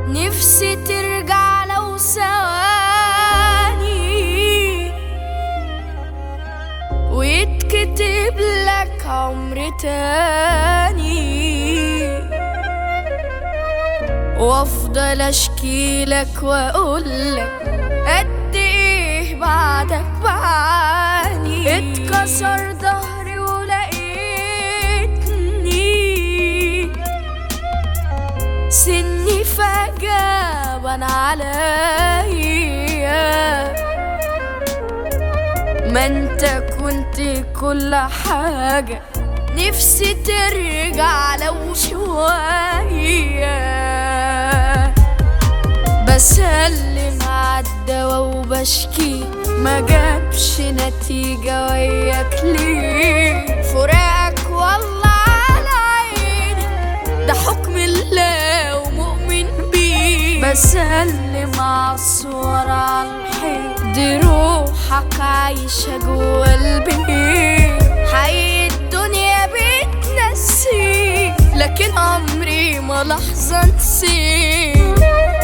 نفسي ترجع لو ثواني ويتكتب لك عمر تاني وافضل اشكيلك واقولك قد ايه بعدك بعاني اتكسر ظهري ولقيتني سني فجأة بان عليا ما انت كنت كل حاجة نفسي ترجع لو شوية بسلم عالدوا وبشكي ما جابش نتيجة وياك ليه فراقك والله على عيني ده حكم الله ومؤمن بيه بسلم عالصور عالحيط دي روحك عايشة جوا البيت حقيقي الدنيا بتنسي لكن عمري ما لحظة نسيت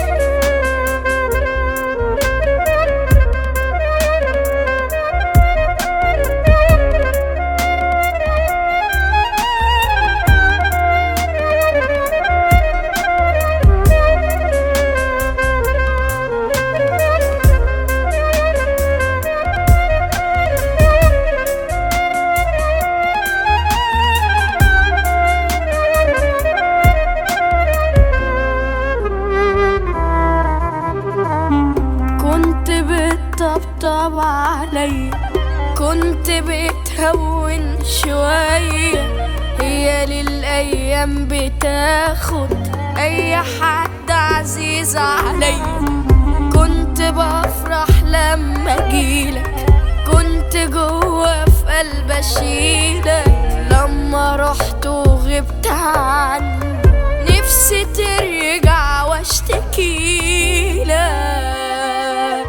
كنت بتطبطب عليا كنت بتهون شوية هي للأيام بتاخد أي حد عزيز عليا كنت بفرح لما أجيلك كنت جوا في قلب أشيلك لما رحت وغبت عني نفسي ترجع واشتكي لك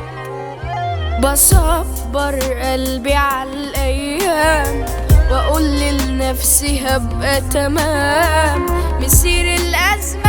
بصبر قلبي على الايام واقول لنفسي هبقى تمام مسير الازمه